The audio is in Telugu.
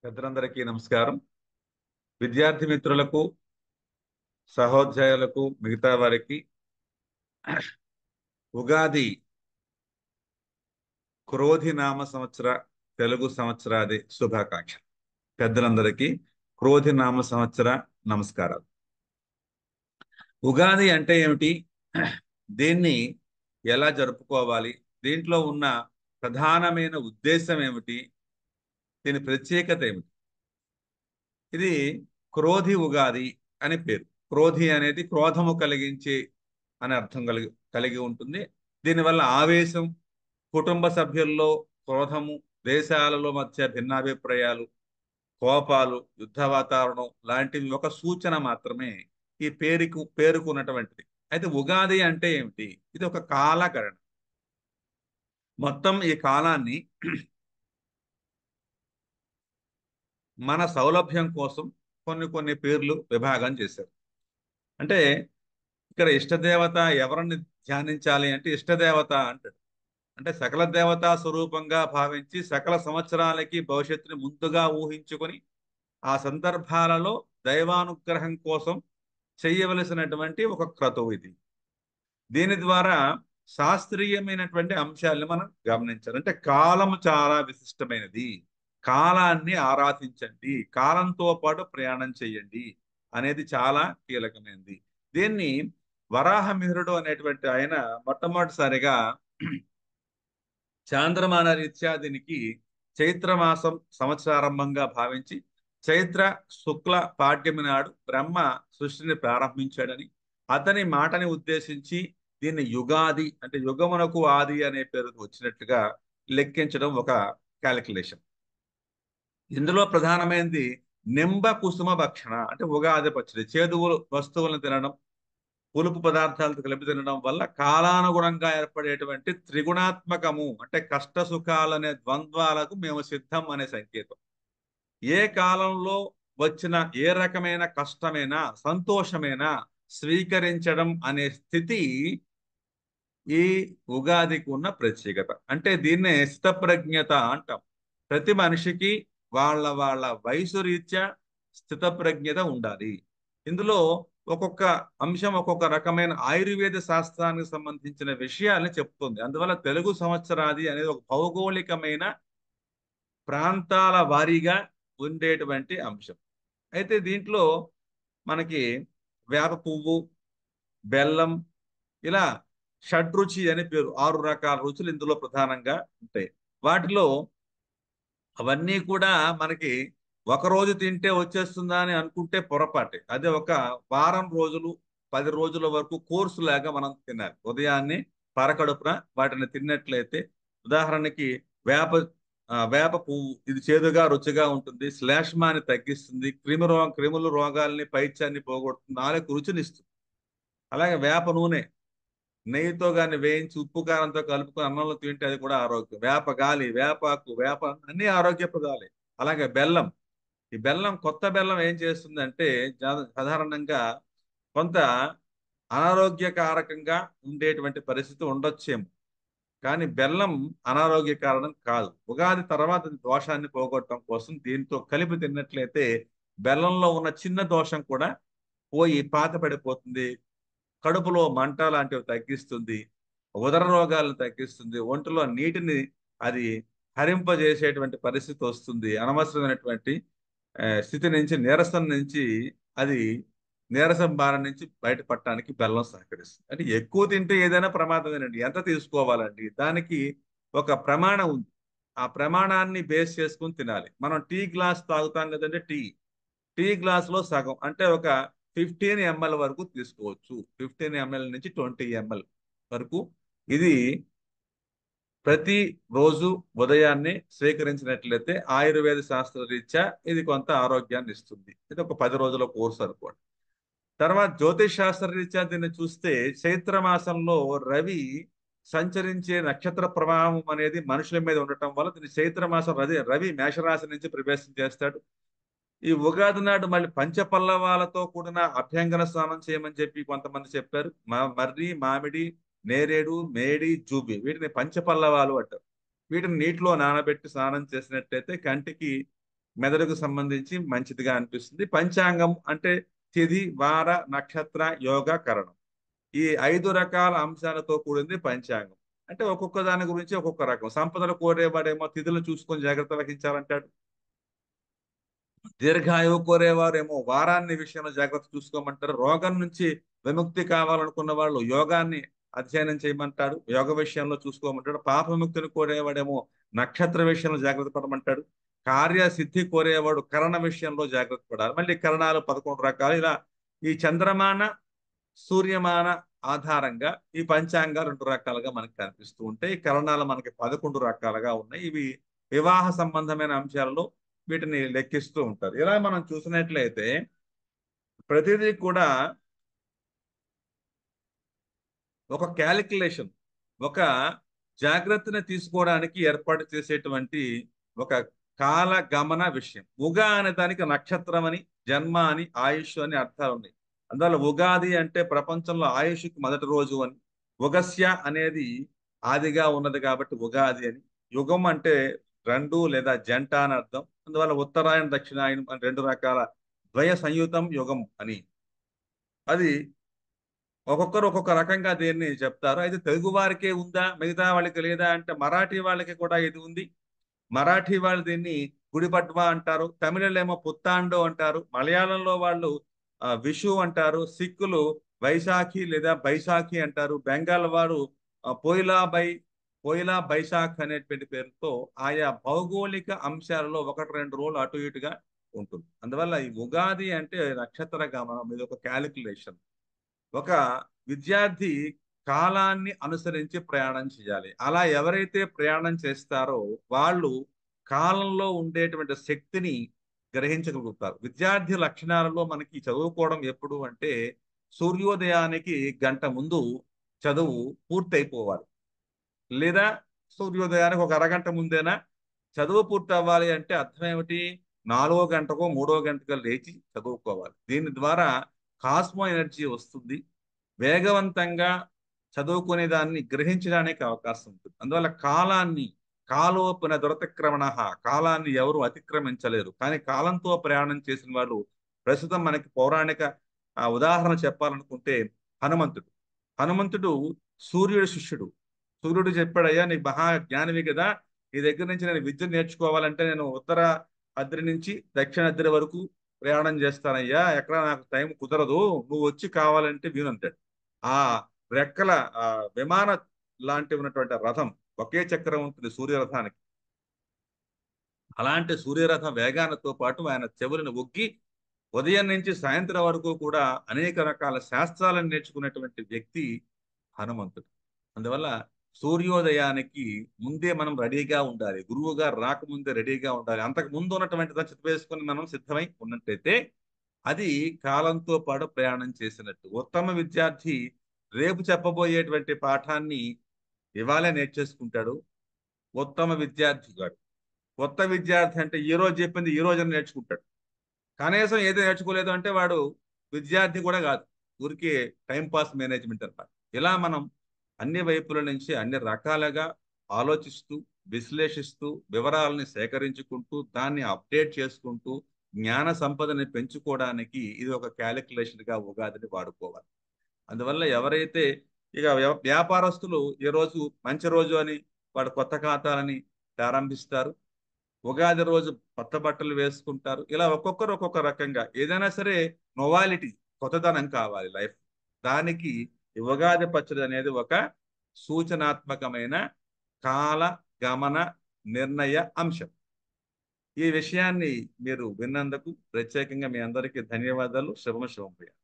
పెద్దలందరికీ నమస్కారం విద్యార్థి మిత్రులకు సహోధ్యాయులకు మిగతా వారికి ఉగాది క్రోధి నామ సంవత్సర తెలుగు సంవత్సరాది శుభాకాంక్ష పెద్దలందరికీ క్రోధి నామ సంవత్సర నమస్కారాలు ఉగాది అంటే ఏమిటి దీన్ని ఎలా జరుపుకోవాలి దీంట్లో ఉన్న ప్రధానమైన ఉద్దేశం ఏమిటి దీని ప్రత్యేకత ఏమిటి ఇది క్రోధి ఉగాది అని పేరు క్రోధి అనేది క్రోధము కలిగించే అని అర్థం కలిగి కలిగి ఉంటుంది దీనివల్ల ఆవేశం కుటుంబ సభ్యుల్లో క్రోధము దేశాలలో మధ్య భిన్నాభిప్రాయాలు కోపాలు యుద్ధ వాతావరణం లాంటివి ఒక సూచన మాత్రమే ఈ పేరుకు పేరుకున్నటువంటిది అయితే ఉగాది అంటే ఏమిటి ఇది ఒక కాలకరణ మొత్తం ఈ కాలాన్ని మన సౌలభ్యం కోసం కొన్ని కొన్ని పేర్లు విభాగం చేశారు అంటే ఇక్కడ ఇష్టదేవత ఎవరిని ధ్యానించాలి అంటే ఇష్టదేవత అంటాడు అంటే సకల దేవతా స్వరూపంగా భావించి సకల సంవత్సరాలకి భవిష్యత్తుని ముందుగా ఊహించుకొని ఆ సందర్భాలలో దైవానుగ్రహం కోసం చేయవలసినటువంటి ఒక క్రతువు ఇది దీని ద్వారా శాస్త్రీయమైనటువంటి అంశాలను మనం గమనించాలి అంటే కాలం చాలా విశిష్టమైనది కాలాన్ని ఆరాధించండి కాలంతో పాటు ప్రయాణం చేయండి అనేది చాలా కీలకమైనది దీన్ని వరాహమిహిరుడు అనేటువంటి ఆయన మొట్టమొదటిసారిగా చాంద్రమాన రీత్యా దీనికి చైత్రమాసం సంవత్సరారంభంగా భావించి చైత్ర శుక్ల పాడ్యమి నాడు బ్రహ్మ సృష్టిని ప్రారంభించాడని అతని మాటని ఉద్దేశించి దీన్ని యుగాది అంటే యుగమునకు ఆది అనే పేరు వచ్చినట్టుగా లెక్కించడం ఒక క్యాలిక్యులేషన్ ఇందులో ప్రధానమైనది నింబ కుసుమ భక్షణ అంటే ఉగాది పచ్చడి చేదువులు వస్తువులను తినడం పులుపు పదార్థాలతో కలిపి తినడం వల్ల కాలానుగుణంగా ఏర్పడేటువంటి త్రిగుణాత్మకము అంటే కష్ట సుఖాలనే ద్వంద్వాలకు మేము సిద్ధం అనే సంకేతం ఏ కాలంలో వచ్చిన ఏ రకమైన కష్టమైనా సంతోషమైనా స్వీకరించడం అనే స్థితి ఈ ఉగాదికి ఉన్న ప్రత్యేకత అంటే దీన్నే స్థితప్రజ్ఞత అంటాం ప్రతి మనిషికి వాళ్ళ వాళ్ళ వయసు రీత్యా స్థితప్రజ్ఞత ఉండాలి ఇందులో ఒక్కొక్క అంశం ఒక్కొక్క రకమైన ఆయుర్వేద శాస్త్రానికి సంబంధించిన విషయాల్ని చెప్తుంది అందువల్ల తెలుగు సంవత్సరాది అనేది ఒక భౌగోళికమైన ప్రాంతాల వారీగా ఉండేటువంటి అంశం అయితే దీంట్లో మనకి వేప పువ్వు బెల్లం ఇలా షడ్రుచి అనే పేరు ఆరు రకాల రుచులు ఇందులో ప్రధానంగా ఉంటాయి వాటిలో అవన్నీ కూడా మనకి ఒక రోజు తింటే వచ్చేస్తుందా అని అనుకుంటే పొరపాటే అదే ఒక వారం రోజులు పది రోజుల వరకు కోర్సు లాగా మనం తినాలి ఉదయాన్నే పరకడుపున వాటిని తిన్నట్లయితే ఉదాహరణకి వేప వేప పువ్వు ఇది చేదుగా రుచిగా ఉంటుంది శ్లేష్మాన్ని తగ్గిస్తుంది క్రిమి రో క్రిములు రోగాల్ని పైత్యాన్ని పోగొడుతుంది నాలుగు రుచినిస్తుంది అలాగే వేప నూనె నెయ్యితో కానీ వేయించి ఉప్పు కారంతో కలుపుకొని అన్నంలో తింటే అది కూడా ఆరోగ్యం వేప గాలి వేపాకు వేప అన్ని ఆరోగ్యప్రదాలే అలాగే బెల్లం ఈ బెల్లం కొత్త బెల్లం ఏం చేస్తుందంటే సాధారణంగా కొంత అనారోగ్యకారకంగా ఉండేటువంటి పరిస్థితి ఉండొచ్చేమో కానీ బెల్లం అనారోగ్య కారణం కాదు ఉగాది తర్వాత దోషాన్ని పోగొట్టడం కోసం దీంతో కలిపి తిన్నట్లయితే బెల్లంలో ఉన్న చిన్న దోషం కూడా పోయి పాత పడిపోతుంది కడుపులో మంట లాంటివి తగ్గిస్తుంది ఉదర రోగాలను తగ్గిస్తుంది ఒంటిలో నీటిని అది హరింపజేసేటువంటి పరిస్థితి వస్తుంది అనవసరమైనటువంటి స్థితి నుంచి నీరసం నుంచి అది నీరసం బారి నుంచి బయటపడటానికి బెల్లం సహకరిస్తుంది అంటే ఎక్కువ తింటే ఏదైనా ప్రమాదమేనండి ఎంత తీసుకోవాలండి దానికి ఒక ప్రమాణం ఉంది ఆ ప్రమాణాన్ని బేస్ చేసుకుని తినాలి మనం టీ గ్లాస్ తాగుతాం కదంటే టీ టీ గ్లాస్లో సగం అంటే ఒక ఫిఫ్టీన్ ఎంఎల్ వరకు తీసుకోవచ్చు ఫిఫ్టీన్ ఎంఎల్ నుంచి ట్వంటీ ఎంఎల్ వరకు ఇది ప్రతి రోజు ఉదయాన్నే స్వీకరించినట్లయితే ఆయుర్వేద శాస్త్ర రీత్యా ఇది కొంత ఆరోగ్యాన్ని ఇస్తుంది ఇది ఒక పది రోజుల కోర్సు అనుకోండి తర్వాత జ్యోతిష్ శాస్త్ర రీత్యా దీన్ని చూస్తే చైత్ర మాసంలో రవి సంచరించే నక్షత్ర ప్రభావం అనేది మనుషుల మీద ఉండటం వల్ల దీన్ని చైత్ర మాసం రవి రవి మేషరాశి నుంచి ప్రవేశం చేస్తాడు ఈ ఉగాది నాడు మళ్ళీ పంచపల్లవాలతో కూడిన అభ్యంగన స్నానం చేయమని చెప్పి కొంతమంది చెప్పారు మా మర్రి మామిడి నేరేడు మేడి జూబి వీటిని పంచపల్లవాలు అంటారు వీటిని నీటిలో నానబెట్టి స్నానం చేసినట్టయితే కంటికి మెదడుకు సంబంధించి మంచిదిగా అనిపిస్తుంది పంచాంగం అంటే తిథి వార నక్షత్ర యోగ కరణం ఈ ఐదు రకాల అంశాలతో కూడింది పంచాంగం అంటే ఒక్కొక్క దాని గురించి ఒక్కొక్క రకం సంపదలు కోరేవాడేమో తిథులు చూసుకొని జాగ్రత్త వహించాలంటాడు దీర్ఘాయువు కోరేవారేమో వారాన్ని విషయంలో జాగ్రత్త చూసుకోమంటారు రోగం నుంచి విముక్తి కావాలనుకున్న వాళ్ళు యోగాన్ని అధ్యయనం చేయమంటాడు యోగ విషయంలో చూసుకోమంటాడు పాప విముక్తిని కోరేవాడేమో నక్షత్ర విషయంలో జాగ్రత్త పడమంటాడు కార్యసిద్ధి కోరేవాడు కరణ విషయంలో జాగ్రత్త పడాలి మళ్ళీ కరణాలు పదకొండు రకాలు ఇలా ఈ చంద్రమాన సూర్యమాన ఆధారంగా ఈ పంచాంగాలు రెండు రకాలుగా మనకి కనిపిస్తూ ఉంటాయి ఈ కరణాలు మనకి పదకొండు రకాలుగా ఉన్నాయి ఇవి వివాహ సంబంధమైన అంశాలలో వీటిని లెక్కిస్తూ ఉంటారు ఇలా మనం చూసినట్లయితే ప్రతిదీ కూడా ఒక క్యాలిక్యులేషన్ ఒక జాగ్రత్తని తీసుకోవడానికి ఏర్పాటు చేసేటువంటి ఒక కాల గమన విషయం ఉగా అనే దానికి నక్షత్రం అని జన్మ అని ఆయుష్ అని అర్థాలు ఉన్నాయి అందువల్ల ఉగాది అంటే ప్రపంచంలో ఆయుష్కి మొదటి రోజు అని ఉగస్య అనేది ఆదిగా ఉన్నది కాబట్టి ఉగాది అని యుగం అంటే రెండు లేదా జంట అని అర్థం అందువల్ల ఉత్తరాయణ దక్షిణాయనం అని రెండు రకాల ద్వయ సంయుతం యుగం అని అది ఒక్కొక్కరు ఒక్కొక్క రకంగా దీన్ని చెప్తారు అయితే తెలుగు వారికే ఉందా మిగతా వాళ్ళకి లేదా అంటే మరాఠీ వాళ్ళకి కూడా ఇది ఉంది మరాఠీ వాళ్ళు దీన్ని గుడిపడ్వా అంటారు తమిళలేమో పుత్తాండో అంటారు మలయాళంలో వాళ్ళు విషు అంటారు సిక్కులు వైశాఖి లేదా బైశాఖి అంటారు బెంగాల్ వారు పోయిలా బై పోయిలా బైశాఖ్ అనేటువంటి పేరుతో ఆయా భౌగోళిక అంశాలలో ఒకటి రెండు రోజులు అటు ఇటుగా ఉంటుంది అందువల్ల ఈ ఉగాది అంటే నక్షత్ర గమనం ఇది ఒక క్యాలిక్యులేషన్ ఒక విద్యార్థి కాలాన్ని అనుసరించి ప్రయాణం చేయాలి అలా ఎవరైతే ప్రయాణం చేస్తారో వాళ్ళు కాలంలో ఉండేటువంటి శక్తిని గ్రహించగలుగుతారు విద్యార్థి లక్షణాలలో మనకి చదువుకోవడం ఎప్పుడు అంటే సూర్యోదయానికి గంట ముందు చదువు పూర్తయిపోవాలి లేదా సూర్యోదయానికి ఒక అరగంట ముందేనా చదువు పూర్తి అవ్వాలి అంటే అర్థం ఏమిటి నాలుగో గంటకో మూడో గంటకో లేచి చదువుకోవాలి దీని ద్వారా కాస్మో ఎనర్జీ వస్తుంది వేగవంతంగా చదువుకునే దాన్ని గ్రహించడానికి అవకాశం ఉంటుంది అందువల్ల కాలాన్ని కాలోపున దురతిక్రమణ కాలాన్ని ఎవరు అతిక్రమించలేరు కానీ కాలంతో ప్రయాణం చేసిన వాళ్ళు ప్రస్తుతం మనకి పౌరాణిక ఉదాహరణ చెప్పాలనుకుంటే హనుమంతుడు హనుమంతుడు సూర్యుడి శిష్యుడు సూర్యుడు చెప్పాడయ్యా నీకు మహా జ్ఞానివి కదా నీ దగ్గర నుంచి నేను విద్య నేర్చుకోవాలంటే నేను ఉత్తర అద్రి నుంచి దక్షిణ అద్రి వరకు ప్రయాణం చేస్తానయ్యా ఎక్కడ నాకు టైం కుదరదు నువ్వు వచ్చి కావాలంటే వీనంటాడు ఆ రెక్కల ఆ విమాన లాంటి ఉన్నటువంటి రథం ఒకే చక్రం ఉంటుంది సూర్యరథానికి అలాంటి సూర్యరథం వేగానతో పాటు ఆయన చెవులను ఒగ్గి ఉదయం నుంచి సాయంత్రం వరకు కూడా అనేక రకాల శాస్త్రాలను నేర్చుకున్నటువంటి వ్యక్తి హనుమంతుడు అందువల్ల సూర్యోదయానికి ముందే మనం రెడీగా ఉండాలి గురువు గారు రాకముందే రెడీగా ఉండాలి అంతకు ముందు ఉన్నటువంటి దాన్ని వేసుకొని మనం సిద్ధమై ఉన్నట్టయితే అది కాలంతో పాటు ప్రయాణం చేసినట్టు ఉత్తమ విద్యార్థి రేపు చెప్పబోయేటువంటి పాఠాన్ని ఇవాళే నేర్చేసుకుంటాడు ఉత్తమ విద్యార్థి గాడు కొత్త విద్యార్థి అంటే ఈ రోజు చెప్పింది ఈ రోజు నేర్చుకుంటాడు కనీసం ఏది నేర్చుకోలేదు అంటే వాడు విద్యార్థి కూడా కాదు ఊరికి టైంపాస్ మేనేజ్మెంట్ అనమాట ఇలా మనం అన్ని వైపుల నుంచి అన్ని రకాలుగా ఆలోచిస్తూ విశ్లేషిస్తూ వివరాలని సేకరించుకుంటూ దాన్ని అప్డేట్ చేసుకుంటూ జ్ఞాన సంపదని పెంచుకోవడానికి ఇది ఒక క్యాలిక్యులేషన్గా ఉగాదిని వాడుకోవాలి అందువల్ల ఎవరైతే ఇక వ్యాపారస్తులు ఈ రోజు మంచి రోజు అని వాడు కొత్త ఖాతాలని ప్రారంభిస్తారు ఉగాది రోజు కొత్త బట్టలు వేసుకుంటారు ఇలా ఒక్కొక్కరు ఒక్కొక్క రకంగా ఏదైనా సరే నొవాలిటీ కొత్తదనం కావాలి లైఫ్ దానికి ఉగాది పచ్చడి అనేది ఒక సూచనాత్మకమైన కాల గమన నిర్ణయ అంశం ఈ విషయాన్ని మీరు విన్నందుకు ప్రత్యేకంగా మీ అందరికీ ధన్యవాదాలు శుభమ శుభం